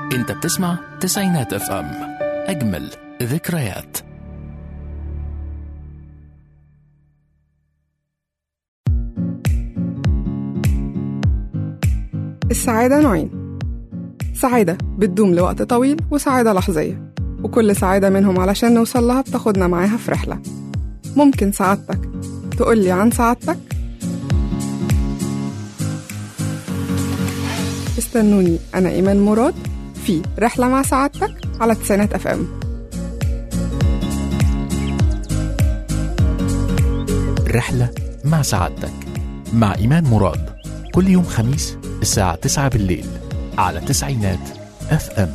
انت بتسمع تسعينات اف ام اجمل ذكريات السعادة نوعين سعادة بتدوم لوقت طويل وسعادة لحظية وكل سعادة منهم علشان نوصل لها بتاخدنا معاها في رحلة ممكن سعادتك تقولي عن سعادتك استنوني أنا إيمان مراد في رحلة مع سعادتك على تسعينات أف أم رحلة مع سعادتك مع إيمان مراد كل يوم خميس الساعة 9 بالليل على تسعينات اف ام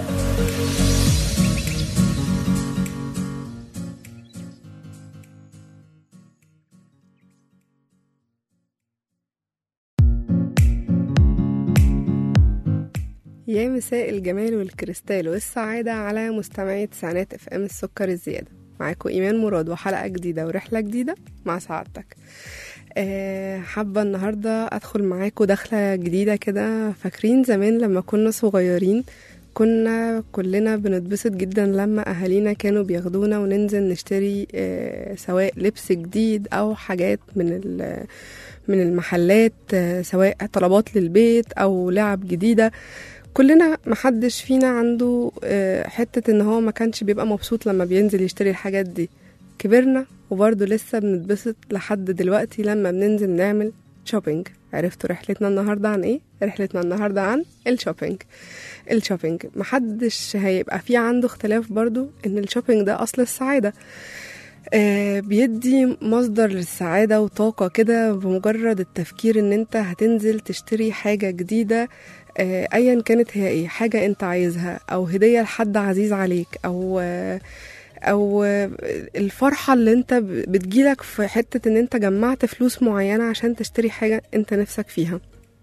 يا مساء الجمال والكريستال والسعادة على مستمعي تسعينات اف ام السكر الزيادة معاكم إيمان مراد وحلقة جديدة ورحلة جديدة مع سعادتك أه حابة النهاردة أدخل معاكم دخلة جديدة كده فاكرين زمان لما كنا صغيرين كنا كلنا بنتبسط جدا لما أهالينا كانوا بياخدونا وننزل نشتري أه سواء لبس جديد أو حاجات من ال- من المحلات أه سواء طلبات للبيت أو لعب جديدة كلنا محدش فينا عنده آه، حتة ان هو ما كانش بيبقى مبسوط لما بينزل يشتري الحاجات دي كبرنا وبرضه لسه بنتبسط لحد دلوقتي لما بننزل نعمل شوبينج عرفتوا رحلتنا النهاردة عن ايه؟ رحلتنا النهاردة عن الشوبينج الشوبينج محدش هيبقى فيه عنده اختلاف برضه ان الشوبينج ده اصل السعادة آه، بيدي مصدر للسعادة وطاقة كده بمجرد التفكير ان انت هتنزل تشتري حاجة جديدة آه، ايا كانت هي ايه حاجة انت عايزها او هدية لحد عزيز عليك او آه، او آه، الفرحة اللي انت ب- بتجيلك في حتة ان انت جمعت فلوس معينة عشان تشتري حاجة انت نفسك فيها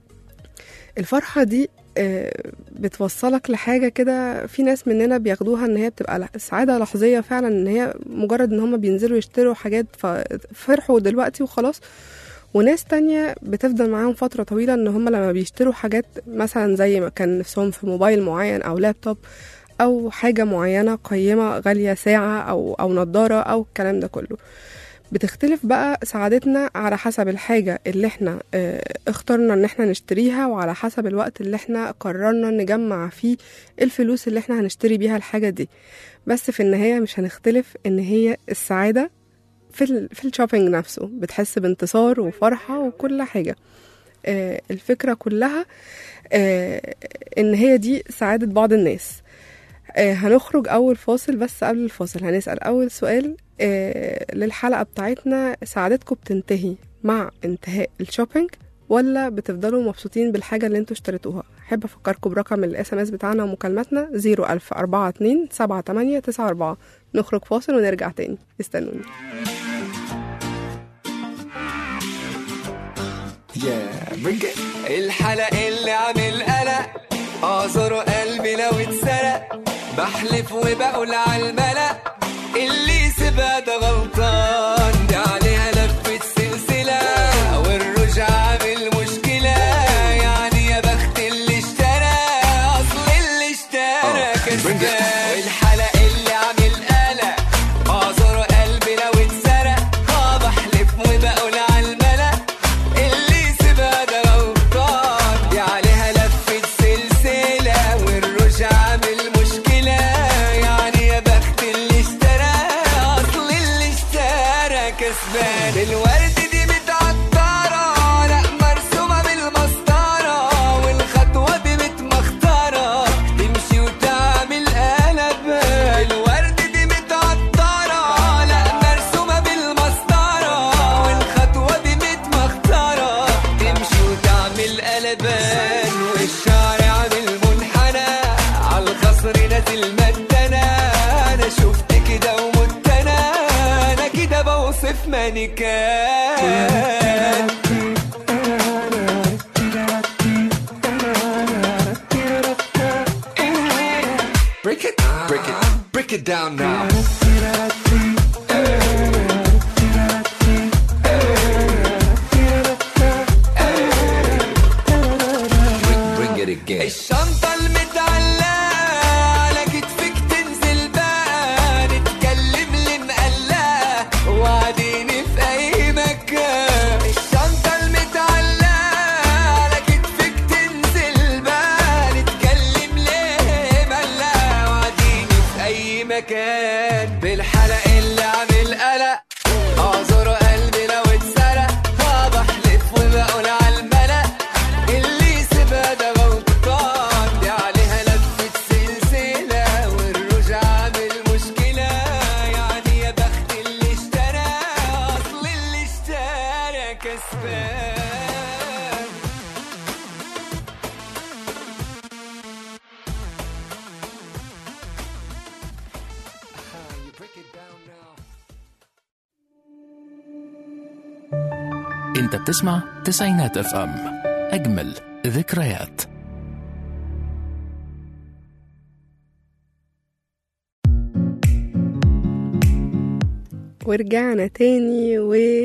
الفرحة دي آه، بتوصلك لحاجة كده في ناس مننا بياخدوها ان هي بتبقى ل- سعادة لحظية فعلا ان هي مجرد ان هم بينزلوا يشتروا حاجات ففرحوا دلوقتي وخلاص وناس تانية بتفضل معاهم فترة طويلة ان هم لما بيشتروا حاجات مثلا زي ما كان نفسهم في موبايل معين او لابتوب او حاجة معينة قيمة غالية ساعة او او نضارة او الكلام ده كله بتختلف بقى سعادتنا على حسب الحاجة اللي احنا اه اخترنا ان احنا نشتريها وعلى حسب الوقت اللي احنا قررنا نجمع فيه الفلوس اللي احنا هنشتري بيها الحاجة دي بس في النهاية مش هنختلف ان هي السعادة في ال في الشوبينج نفسه بتحس بانتصار وفرحة وكل حاجة آه الفكرة كلها آه ان هي دي سعادة بعض الناس آه هنخرج اول فاصل بس قبل الفاصل هنسأل اول سؤال آه للحلقة بتاعتنا سعادتكم بتنتهي مع انتهاء الشوبينج ولا بتفضلوا مبسوطين بالحاجة اللي انتوا اشتريتوها احب افكركم برقم الاس ام اس بتاعنا ومكالماتنا 01042 7894 نخرج فاصل ونرجع تاني استنوني يا برجع الحلق اللي عامل قلق اعذره قلبي لو اتسرق بحلف وبقول على الملأ اللي سيبها ده غلطان دي عليها لفة سلسلة والرجع عامل مشكلة يعني يا بخت اللي اشترى اصل اللي اشترى كسبان الحلق اللي عامل قلق اعذره قلبي لو اتسرق اه بحلف وبقول على الملأ اللي سيبها ده غلطان دي عليها لفة سلسلة والرجع عامل مشكلة يعني يا بخت اللي اشترى أصل اللي اشترى كسبان الورد دي متعطرة لا مرسومة بالمسطرة والخطوة دي متمخترة تمشي وتعمل قلب الورد دي متعطرة لا مرسومة بالمسطرة والخطوة دي متمخترة تمشي وتعمل قلبان والشعر عامل منحنى على الخصر نازل مدنا انا شفت كده ومت انا انا كده بوصف مانيكان Break it, break it, break it down now. Bring, bring it again. الشنطة المتعلقة انت بتسمع تسعينات اف ام اجمل ذكريات ورجعنا تاني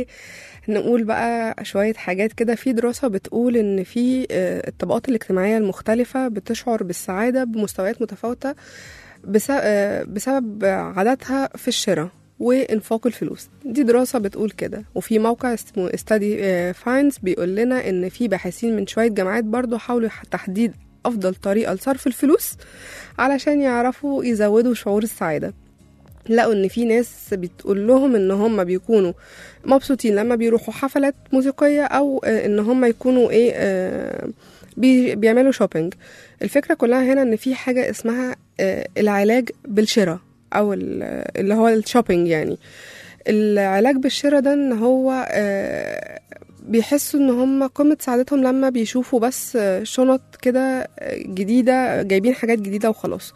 ونقول بقى شوية حاجات كده في دراسة بتقول إن في آه، الطبقات الاجتماعية المختلفة بتشعر بالسعادة بمستويات متفاوتة بس- آه، بسبب عاداتها في الشراء وإنفاق الفلوس دي دراسة بتقول كده وفي موقع اسمه study فاينز بيقول لنا إن في باحثين من شوية جامعات برضو حاولوا تحديد أفضل طريقة لصرف الفلوس علشان يعرفوا يزودوا شعور السعادة لقوا ان في ناس بتقول لهم ان هم بيكونوا مبسوطين لما بيروحوا حفلات موسيقيه او آه، ان هم يكونوا ايه آه، بي- بيعملوا شوبينج الفكره كلها هنا ان في حاجه اسمها آه، العلاج بالشراء او ال- اللي هو الشوبينج يعني العلاج بالشراء ده ان هو آه، بيحسوا ان هم قمه سعادتهم لما بيشوفوا بس آه، شنط كده آه، جديده جايبين حاجات جديده وخلاص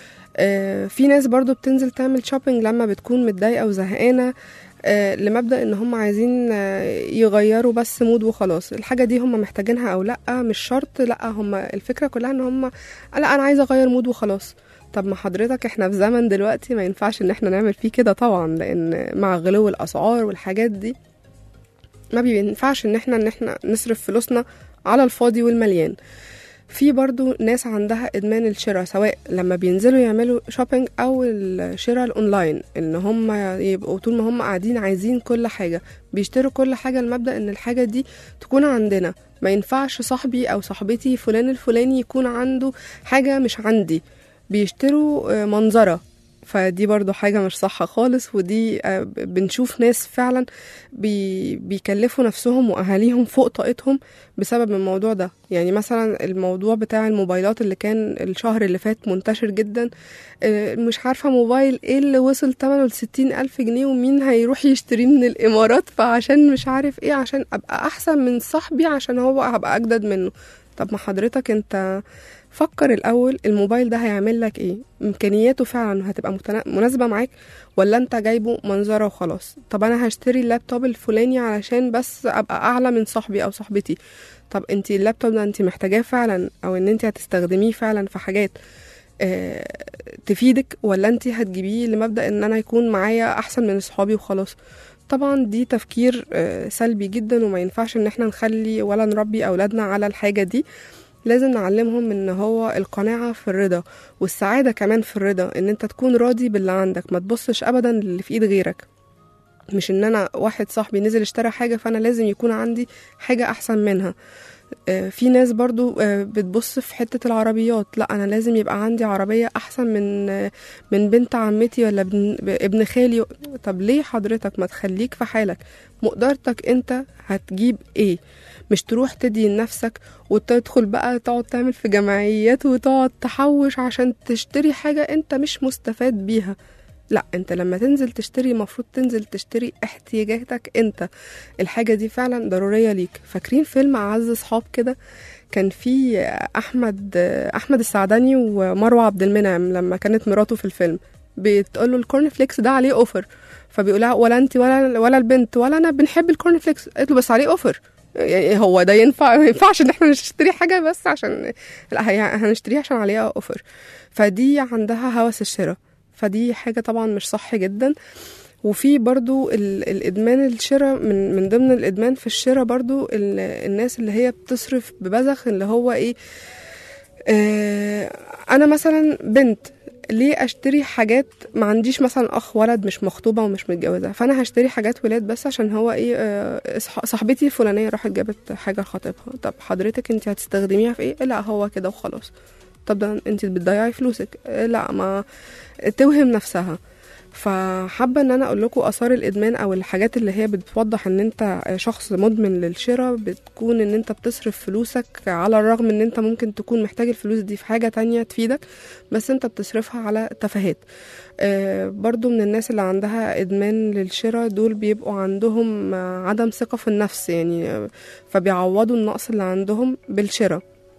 آه، في ناس برضو بتنزل تعمل شوبينج لما بتكون متضايقة وزهقانة آه، لمبدأ ان هم عايزين آه، يغيروا بس مود وخلاص الحاجة دي هم محتاجينها او لا مش شرط لا هم الفكرة كلها ان هم لا انا عايزة اغير مود وخلاص طب ما حضرتك احنا في زمن دلوقتي ما ينفعش ان احنا نعمل فيه كده طبعا لان مع غلو الاسعار والحاجات دي ما بينفعش ان احنا ان احنا نصرف فلوسنا على الفاضي والمليان في برضو ناس عندها ادمان الشراء سواء لما بينزلوا يعملوا شوبينج او الشراء الاونلاين ان هم يبقوا طول ما هم قاعدين عايزين كل حاجه بيشتروا كل حاجه المبدا ان الحاجه دي تكون عندنا ما ينفعش صاحبي او صاحبتي فلان الفلاني يكون عنده حاجه مش عندي بيشتروا آه، منظره فدي برضو حاجة مش صح خالص ودي آه، بنشوف ناس فعلا بي بيكلفوا نفسهم وأهاليهم فوق طاقتهم بسبب الموضوع ده يعني مثلا الموضوع بتاع الموبايلات اللي كان الشهر اللي فات منتشر جدا آه، مش عارفة موبايل ايه اللي وصل تمنه لستين ألف جنيه ومين هيروح يشتريه من الإمارات فعشان مش عارف ايه عشان أبقى أحسن من صاحبي عشان هو هبقى أجدد منه طب ما حضرتك انت فكر الأول الموبايل ده هيعمل لك ايه إمكانياته فعلا هتبقى متنا- مناسبة معاك ولا انت جايبه منظرة وخلاص طب انا هشتري اللابتوب الفلاني علشان بس ابقى اعلى من صاحبي او صاحبتي طب انت اللابتوب ده انت محتاجاه فعلا او ان انت هتستخدميه فعلا في حاجات آه، تفيدك ولا انت هتجيبيه لمبدأ ان انا يكون معايا احسن من صحابي وخلاص طبعا دي تفكير آه، سلبي جدا وما ينفعش ان احنا نخلي ولا نربي اولادنا على الحاجة دي لازم نعلمهم ان هو القناعة في الرضا والسعادة كمان في الرضا ان انت تكون راضي باللي عندك ما تبصش ابدا للي في ايد غيرك مش ان انا واحد صاحبي نزل اشترى حاجة فانا لازم يكون عندي حاجة احسن منها آه، في ناس برضو آه، بتبص في حتة العربيات لا أنا لازم يبقى عندي عربية أحسن من آه، من بنت عمتي ولا ابن, ابن خالي طب ليه حضرتك ما تخليك في حالك مقدرتك أنت هتجيب إيه مش تروح تدي لنفسك وتدخل بقى تقعد تعمل في جمعيات وتقعد تحوش عشان تشتري حاجة أنت مش مستفاد بيها لا انت لما تنزل تشتري المفروض تنزل تشتري احتياجاتك انت الحاجة دي فعلا ضرورية ليك فاكرين فيلم أعز صحاب كده كان في أحمد أحمد السعداني ومروة عبد المنعم لما كانت مراته في الفيلم بتقول له الكورن فليكس ده عليه اوفر فبيقول لها ولا انت ولا ولا البنت ولا انا بنحب الكورن فليكس قالت له بس عليه اوفر يعني هو ده ينفع ما ينفعش ان احنا نشتري حاجه بس عشان لا هي هنشتريها عشان عليها اوفر فدي عندها هوس الشراء فدي حاجه طبعا مش صح جدا وفي برضو ال- الادمان الشراء من من ضمن الادمان في الشراء برضو ال- الناس اللي هي بتصرف ببذخ اللي هو ايه آه انا مثلا بنت ليه اشتري حاجات ما عنديش مثلا اخ ولد مش مخطوبه ومش متجوزه فانا هشتري حاجات ولاد بس عشان هو ايه آه صح- صاحبتي الفلانيه راحت جابت حاجه لخطيبها طب حضرتك انت هتستخدميها في ايه لا هو كده وخلاص طب ده انت بتضيعي فلوسك آه لا ما توهم نفسها فحابه ان انا اقول لكم اثار الادمان او الحاجات اللي هي بتوضح ان انت شخص مدمن للشراء بتكون ان انت بتصرف فلوسك على الرغم ان انت ممكن تكون محتاج الفلوس دي في حاجه تانية تفيدك بس انت بتصرفها على تفاهات آه، برضو من الناس اللي عندها ادمان للشراء دول بيبقوا عندهم آه، عدم ثقه في النفس يعني آه، فبيعوضوا النقص اللي عندهم بالشراء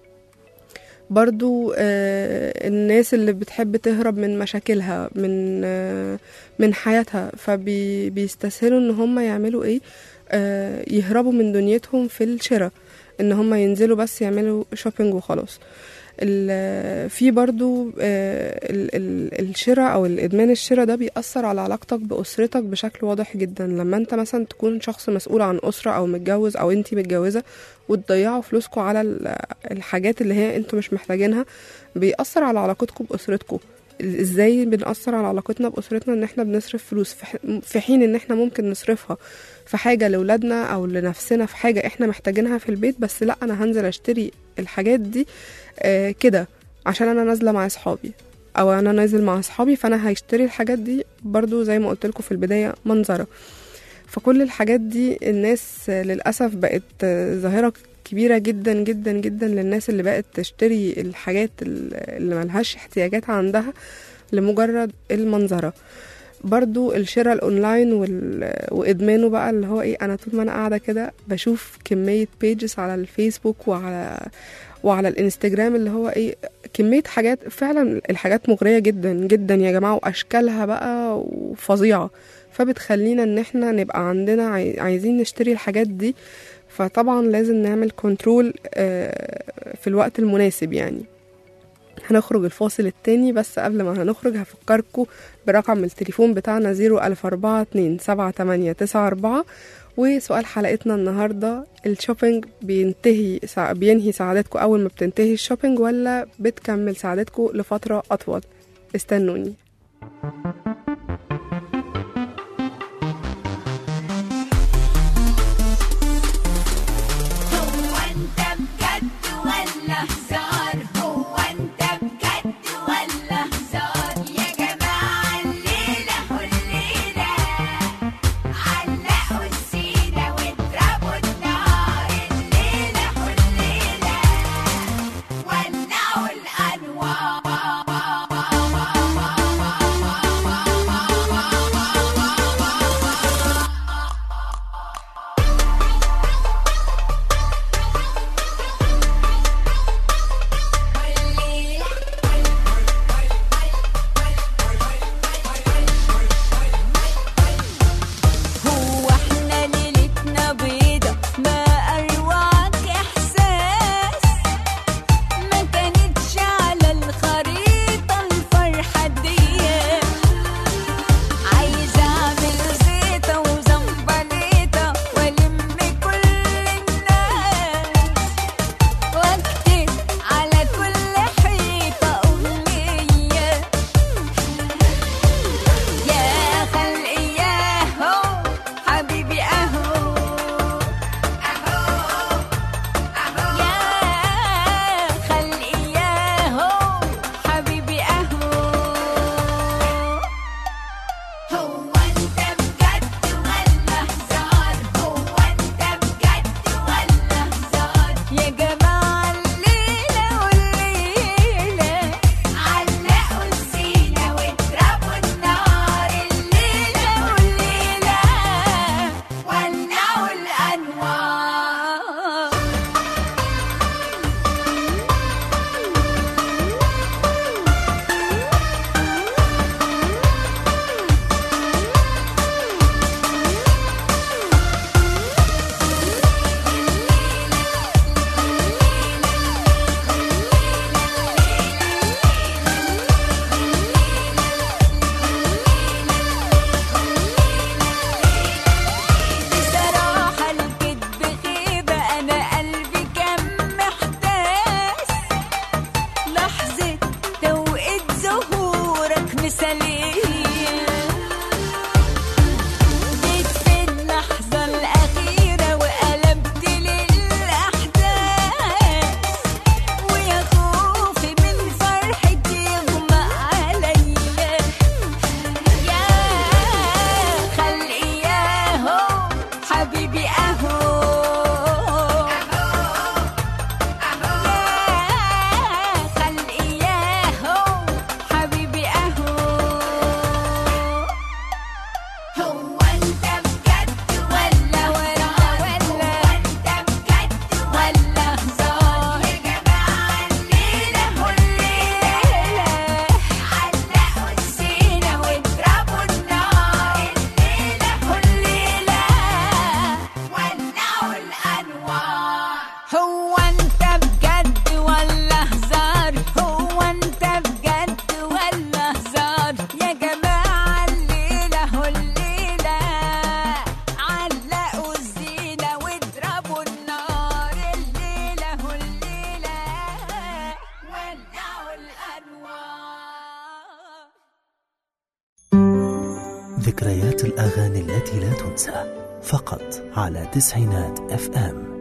برضو آه، الناس اللي بتحب تهرب من مشاكلها من آه، من حياتها فبيستسهلوا ان هم يعملوا ايه آه، يهربوا من دنيتهم في الشراء ان هم ينزلوا بس يعملوا شوبينج وخلاص ال- في برضو آه، ال- ال- الشراء او الادمان الشراء ده بيأثر على علاقتك بأسرتك بشكل واضح جدا لما انت مثلا تكون شخص مسؤول عن أسرة او متجوز او انتي متجوزة وتضيعوا فلوسكم على ال- الحاجات اللي هي انتوا مش محتاجينها بيأثر على علاقتكم بأسرتكم ازاي بنأثر على علاقتنا بأسرتنا ان احنا بنصرف فلوس في ح- في حين ان احنا ممكن نصرفها في حاجة لولادنا او لنفسنا في حاجة احنا محتاجينها في البيت بس لا انا هنزل اشتري الحاجات دي آه كده عشان انا نازلة مع اصحابي او انا نازل مع اصحابي فانا هشتري الحاجات دي برضو زي ما قلت لكم في البداية منظرة فكل الحاجات دي الناس آه، للأسف بقت آه، ظاهرة كبيرة جدا جدا جدا للناس اللي بقت تشتري الحاجات اللي ملهاش احتياجات عندها لمجرد المنظرة برضو الشراء الاونلاين وال... وادمانه بقى اللي هو ايه انا طول ما انا قاعده كده بشوف كميه بيجز على الفيسبوك وعلى وعلى الانستجرام اللي هو ايه كميه حاجات فعلا الحاجات مغريه جدا جدا يا جماعه واشكالها بقى وفظيعه فبتخلينا ان احنا نبقى عندنا عاي- عايزين نشتري الحاجات دي فطبعا لازم نعمل كنترول في الوقت المناسب يعني هنخرج الفاصل التاني بس قبل ما هنخرج هفكركم برقم التليفون بتاعنا زيرو ألف أربعة اتنين سبعة تمانية تسعة أربعة وسؤال حلقتنا النهاردة الشوبينج بينتهي سع... بينهي سعادتكم أول ما بتنتهي الشوبينج ولا بتكمل سعادتكم لفترة أطول استنوني هو انت بجد ولا هزار هو انت بجد ولا هزار يا جماعة الليلة والليلة علقوا السيرة واضربوا النار الليلة والليلة ولعوا الأنوار ذكريات الأغاني التي لا تنسى فقط على تسعينات اف ام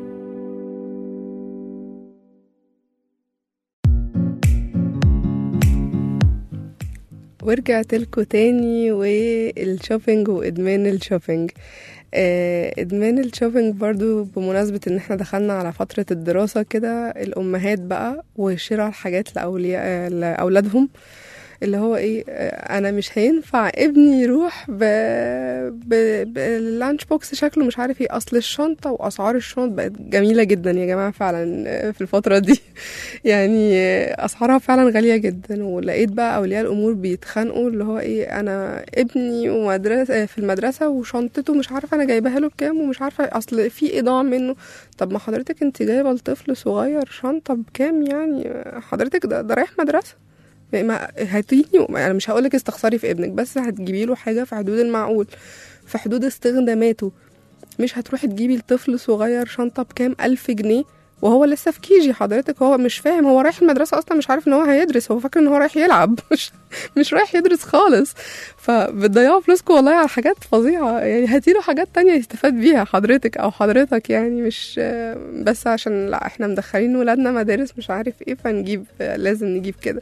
ورجعت لكم تاني والشوبينج وادمان الشوبينج آه، ادمان الشوبينج برضو بمناسبة ان احنا دخلنا على فترة الدراسة كده الامهات بقى وشراء الحاجات لأولياء لأولادهم اللي هو ايه آه، انا مش هينفع ابني يروح ب... ب... باللانش بوكس شكله مش عارف ايه اصل الشنطة واسعار الشنط بقت جميلة جدا يا جماعة فعلا آه، في الفترة دي يعني آه، اسعارها فعلا غالية جدا ولقيت بقى اولياء الامور بيتخانقوا اللي هو ايه انا ابني ومدرسة آه، في المدرسة وشنطته مش عارفة انا جايباها له بكام ومش عارفة اصل في ايضاع منه طب ما حضرتك انت جايبة لطفل صغير شنطة بكام يعني آه، حضرتك ده, ده رايح مدرسة ما هتيجي انا مش هقولك استخسري في ابنك بس هتجيبي له حاجه في حدود المعقول في حدود استخداماته مش هتروحي تجيبي لطفل صغير شنطه بكام ألف جنيه وهو لسه في كيجي حضرتك هو مش فاهم هو رايح المدرسه اصلا مش عارف ان هو هيدرس هو فاكر ان هو رايح يلعب مش مش رايح يدرس خالص فبتضيعوا فلوسكم والله على حاجات فظيعه يعني هاتيله حاجات تانية يستفاد بيها حضرتك او حضرتك يعني مش بس عشان لا احنا مدخلين ولادنا مدارس مش عارف ايه فنجيب لازم نجيب كده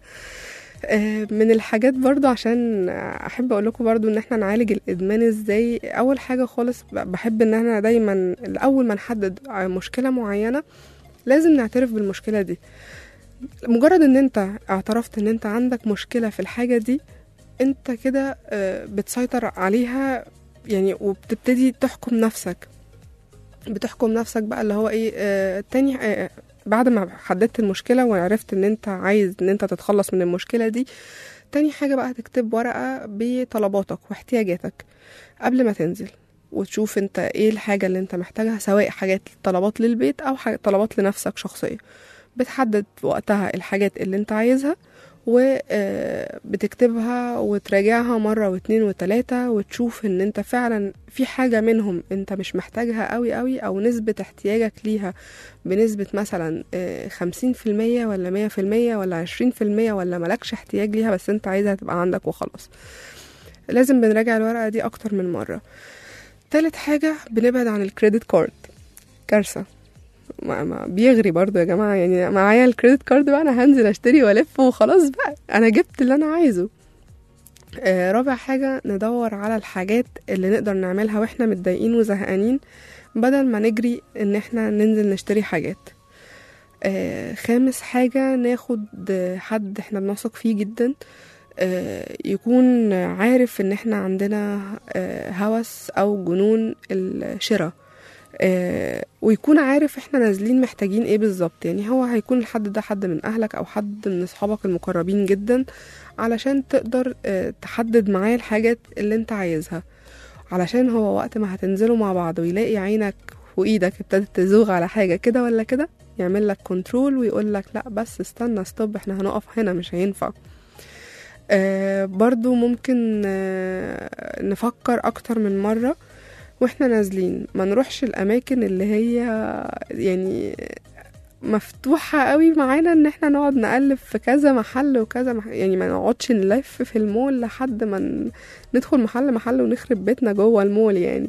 آه، من الحاجات برضو عشان احب اقول لكم برضو ان احنا نعالج الادمان ازاي اول حاجه خالص ب- بحب ان احنا دايما اول ما نحدد مشكله معينه لازم نعترف بالمشكله دي مجرد ان انت اعترفت ان انت عندك مشكله في الحاجه دي انت كده آه، بتسيطر عليها يعني وبتبتدي تحكم نفسك بتحكم نفسك بقى اللي هو ايه آه تاني آه بعد ما حددت المشكلة وعرفت ان انت عايز ان انت تتخلص من المشكلة دي تاني حاجة بقى هتكتب ورقة بطلباتك واحتياجاتك قبل ما تنزل وتشوف انت ايه الحاجة اللي انت محتاجها سواء حاجات طلبات للبيت او حاجة طلبات لنفسك شخصية بتحدد وقتها الحاجات اللي انت عايزها وبتكتبها وتراجعها مرة واتنين وتلاتة وتشوف ان انت فعلا في حاجة منهم انت مش محتاجها قوي قوي او نسبة احتياجك ليها بنسبة مثلا خمسين في المية ولا مية في المية ولا عشرين في المية ولا ملكش احتياج ليها بس انت عايزها تبقى عندك وخلاص لازم بنراجع الورقة دي أكتر من مرة تالت حاجة بنبعد عن الكريدت كارد كارثة ما ما بيغري برضو يا جماعة يعني معايا الكريدت كارد بقى أنا هنزل أشتري وألف وخلاص بقى أنا جبت اللي أنا عايزه آه رابع حاجة ندور على الحاجات اللي نقدر نعملها واحنا متضايقين وزهقانين بدل ما نجري ان احنا ننزل نشتري حاجات آه خامس حاجة ناخد حد احنا بنثق فيه جدا آه يكون عارف ان احنا عندنا آه هوس او جنون الشراء آه ويكون عارف احنا نازلين محتاجين ايه بالظبط يعني هو هيكون الحد ده حد من اهلك او حد من اصحابك المقربين جدا علشان تقدر آه تحدد معاه الحاجات اللي انت عايزها علشان هو وقت ما هتنزلوا مع بعض ويلاقي عينك وايدك ابتدت تزوغ على حاجه كده ولا كده يعمل لك كنترول ويقول لك لا بس استنى ستوب احنا هنقف هنا مش هينفع آه برضو ممكن آه نفكر اكتر من مره واحنا نازلين ما نروحش الاماكن اللي هي يعني مفتوحة قوي معانا ان احنا نقعد نقلب في كذا محل وكذا محل يعني ما نقعدش نلف في المول لحد ما ندخل محل محل ونخرب بيتنا جوه المول يعني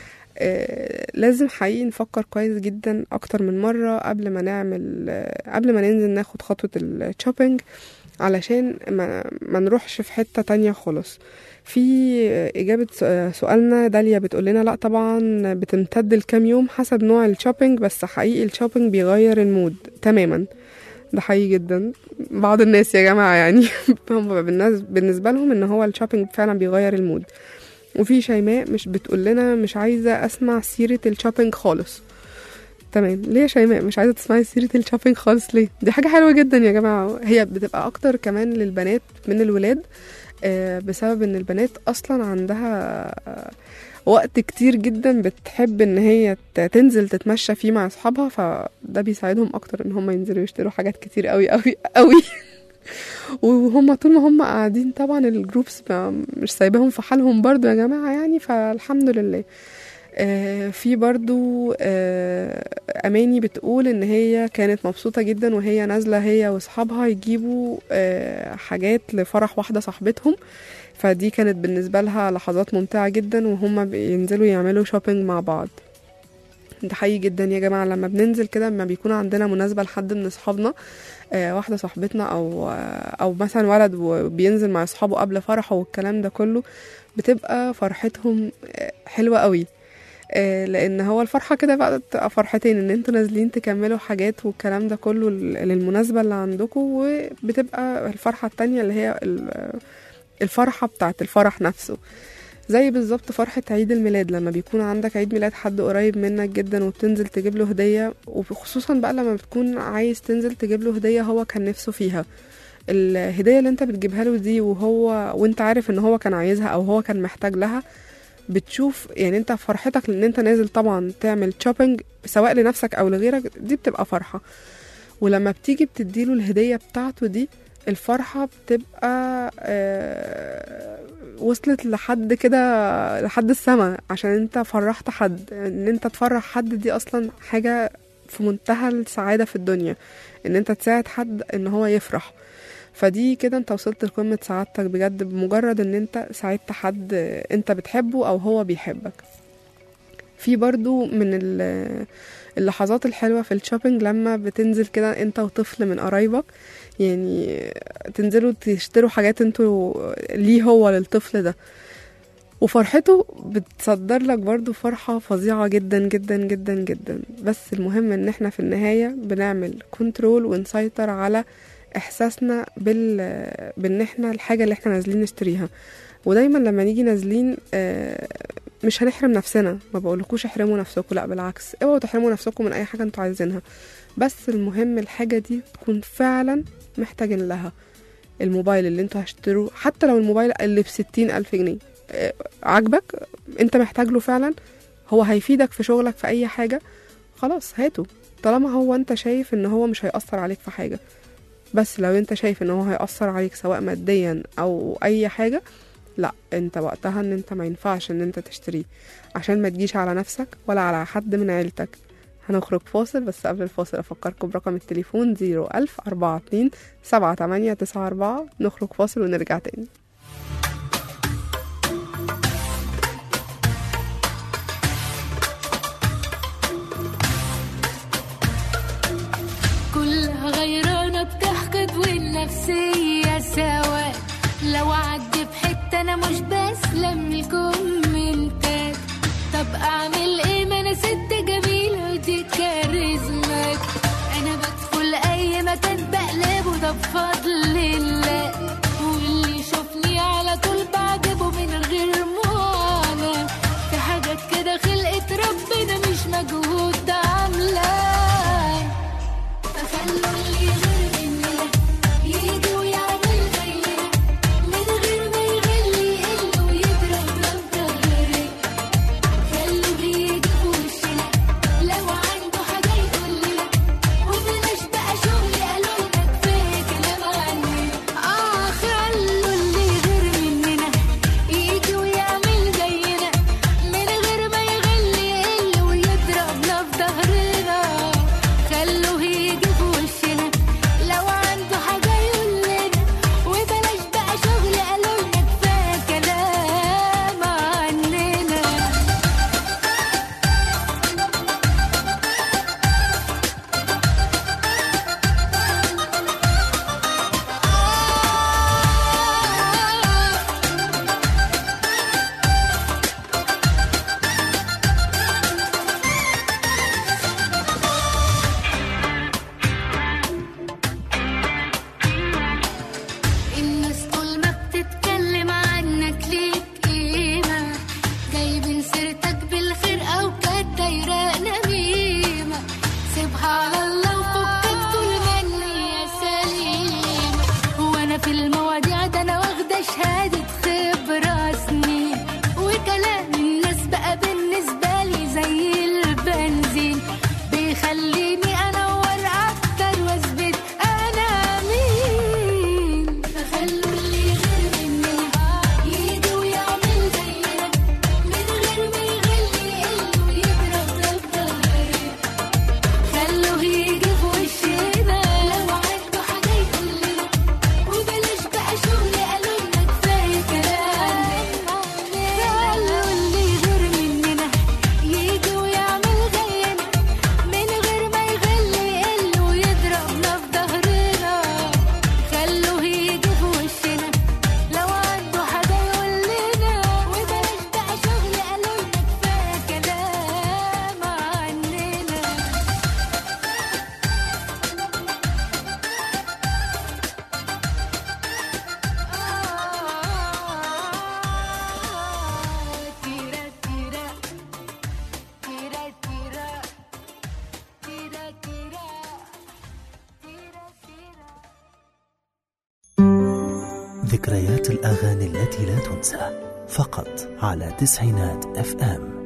آه لازم حقيقي نفكر كويس جدا اكتر من مرة قبل ما نعمل آه قبل ما ننزل ناخد خطوة الشوبينج علشان ما, ما نروحش في حتة تانية خالص في إجابة سؤالنا داليا بتقول لنا لا طبعا بتمتد لكام يوم حسب نوع الشوبينج بس حقيقي الشوبينج بيغير المود تماما ده حقيقي جدا بعض الناس يا جماعة يعني هم بالنسبة لهم ان هو الشوبينج فعلا بيغير المود وفي شيماء مش بتقول لنا مش عايزة اسمع سيرة الشوبينج خالص تمام ليه يا شيماء مش عايزه تسمعي سيره الشوبينج خالص ليه دي حاجه حلوه جدا يا جماعه هي بتبقى اكتر كمان للبنات من الولاد آه بسبب ان البنات اصلا عندها آه وقت كتير جدا بتحب ان هي تنزل تتمشى فيه مع اصحابها فده بيساعدهم اكتر ان هم ينزلوا يشتروا حاجات كتير قوي قوي قوي وهم طول ما هم قاعدين طبعا الجروبس مش سايباهم في حالهم برضو يا جماعه يعني فالحمد لله آه في برضو آه أماني بتقول إن هي كانت مبسوطة جدا وهي نازلة هي وأصحابها يجيبوا آه حاجات لفرح واحدة صاحبتهم فدي كانت بالنسبة لها لحظات ممتعة جدا وهما بينزلوا يعملوا شوبينج مع بعض ده حقيقي جدا يا جماعة لما بننزل كده لما بيكون عندنا مناسبة لحد من أصحابنا آه، واحدة صاحبتنا أو آه، أو مثلا ولد وبينزل مع أصحابه قبل فرحه والكلام ده كله بتبقى فرحتهم آه، حلوة قوي آه، لان هو الفرحه كده بقى بتبقى فرحتين ان انتوا نازلين تكملوا حاجات والكلام ده كله لل- للمناسبه اللي عندكم وبتبقى الفرحه التانية اللي هي ال- الفرحه بتاعت الفرح نفسه زي بالظبط فرحة عيد الميلاد لما بيكون عندك عيد ميلاد حد قريب منك جدا وبتنزل تجيب له هدية وخصوصا بقى لما بتكون عايز تنزل تجيب له هدية هو كان نفسه فيها الهدية اللي انت بتجيبها له دي وهو وانت عارف ان هو كان عايزها او هو كان محتاج لها بتشوف يعني انت فرحتك لان انت نازل طبعا تعمل شوبينج سواء لنفسك او لغيرك دي بتبقى فرحة ولما بتيجي بتديله الهدية بتاعته دي الفرحة بتبقى آه، وصلت لحد كده لحد السما عشان انت فرحت حد ان انت تفرح حد دي اصلا حاجة في منتهى السعادة في الدنيا ان انت تساعد حد ان هو يفرح فدي كده انت وصلت لقمة سعادتك بجد بمجرد ان انت ساعدت حد انت بتحبه او هو بيحبك في برضو من ال- اللحظات الحلوة في الشوبينج لما بتنزل كده انت وطفل من قرايبك يعني تنزلوا تشتروا حاجات انتوا ليه هو للطفل ده وفرحته بتصدر لك برضو فرحة فظيعة جدا جدا جدا جدا بس المهم ان احنا في النهاية بنعمل كنترول ونسيطر على احساسنا بال بان احنا الحاجة اللي احنا نازلين نشتريها ودايما لما نيجي نازلين آه، مش هنحرم نفسنا ما بقولكوش احرموا نفسكم لا بالعكس اوعوا تحرموا نفسكم من اي حاجة انتوا عايزينها بس المهم الحاجة دي تكون فعلا محتاجين لها الموبايل اللي انتوا هشتروه حتى لو الموبايل اللي بستين ألف جنيه آه، عاجبك انت محتاج له فعلا هو هيفيدك في شغلك في اي حاجة خلاص هاته طالما هو انت شايف ان هو مش هيأثر عليك في حاجة بس لو انت شايف ان هو هيأثر عليك سواء ماديا او اي حاجة لا انت وقتها ان انت ما ينفعش ان انت تشتريه عشان ما تجيش على نفسك ولا على حد من عيلتك هنخرج فاصل بس قبل الفاصل افكركم برقم التليفون 01000 42 7894 نخرج فاصل ونرجع تاني كلها غيرانة بتحقد والنفسية سوا لو عدي بحتة أنا مش بسلم الكومنتات طب أعمل إيه ما أنا ست جميلة ودي كاريزمات أنا بدخل أي مكان بقلبه ده بفضل الله واللي يشوفني على طول بعجبه من غير معاناة في حاجات كده خلقت ربنا مش مجهود عاملاه فخلوا اللي غير مننا يجي ويعمل زينا من غير ما يغلي يقل ويضرب ضهري خلوا يجي في وشنا لو عنده حاجة يقول ذكريات الأغاني التي لا تنسى فقط على تسعينات اف ام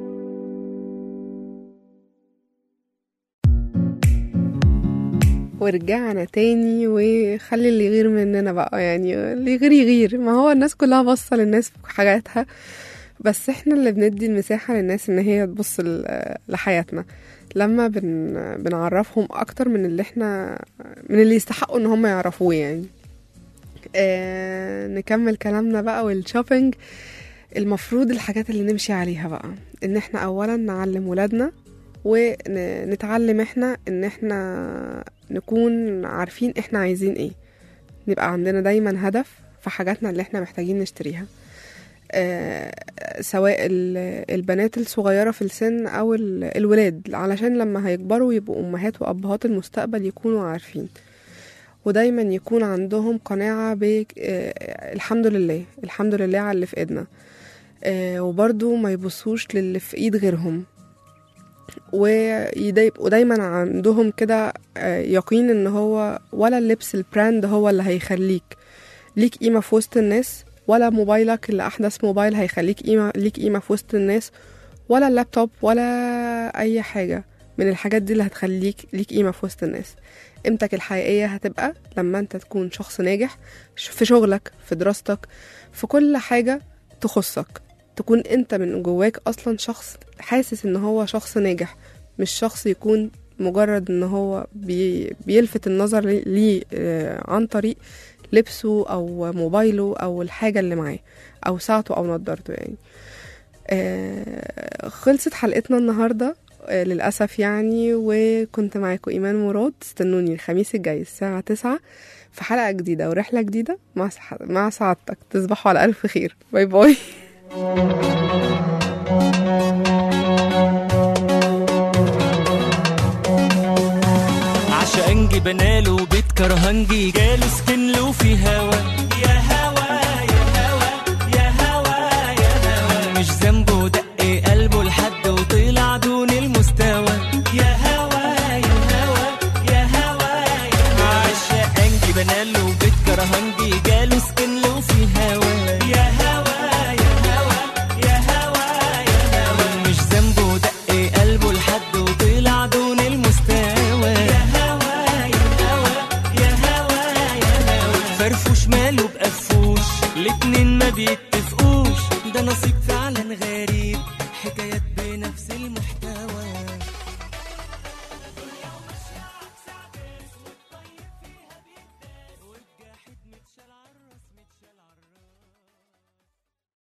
ورجعنا تاني وخلي اللي يغير مننا بقى يعني اللي يغير يغير ما هو الناس كلها باصة للناس في حاجاتها بس احنا اللي بندي المساحة للناس ان هي تبص ل- لحياتنا لما بن بنعرفهم اكتر من اللي احنا من اللي يستحقوا ان هم يعرفوه يعني آه نكمل كلامنا بقى والشوبينج المفروض الحاجات اللي نمشي عليها بقى ان احنا اولا نعلم ولادنا ونتعلم احنا ان احنا نكون عارفين احنا عايزين ايه نبقى عندنا دايما هدف في حاجاتنا اللي احنا محتاجين نشتريها آه، سواء ال- البنات الصغيرة في السن أو ال- الولاد علشان لما هيكبروا يبقوا أمهات وأبهات المستقبل يكونوا عارفين ودايما يكون عندهم قناعة ب آه، الحمد لله الحمد لله على اللي في ايدنا آه، وبرضو ما يبصوش للي في ايد غيرهم ويبقوا دايما عندهم كده آه، يقين ان هو ولا اللبس البراند هو اللي هيخليك ليك قيمة في وسط الناس ولا موبايلك اللي أحدث موبايل هيخليك قيمة ليك قيمة في وسط الناس ولا اللابتوب ولا أي حاجة من الحاجات دي اللي هتخليك ليك قيمة في وسط الناس قيمتك الحقيقية هتبقى لما انت تكون شخص ناجح في شغلك في دراستك في كل حاجة تخصك تكون انت من جواك اصلا شخص حاسس ان هو شخص ناجح مش شخص يكون مجرد ان هو بي بيلفت النظر ليه آه، عن طريق لبسه او موبايله او الحاجة اللي معاه او ساعته او نضارته يعني آه، خلصت حلقتنا النهاردة آه، للأسف يعني وكنت معاكم إيمان مراد استنوني الخميس الجاي الساعة تسعة في حلقة جديدة ورحلة جديدة مع سح... مع سعادتك تصبحوا على ألف خير باي باي عشقنجي بناله بيت كرهنجي جاله سكن له في هوا يا هوا يا هوا يا هوا يا هوا مش ذنبه دق قلبه لحد وطلع دون المستوى يا هوا يا هوا يا هوا يا هوا عشقنجي بناله بيت كرهنجي جاله سكن له في هوا يا هوا يا هوا يا هوا يا هوا مش ذنبه دق قلبه لحد وطلع دون المستوى يا هوا يا هوا يا هوا يا هوا فرفوش ماله بقفوش الاتنين ما بيتفقوش ده نصيب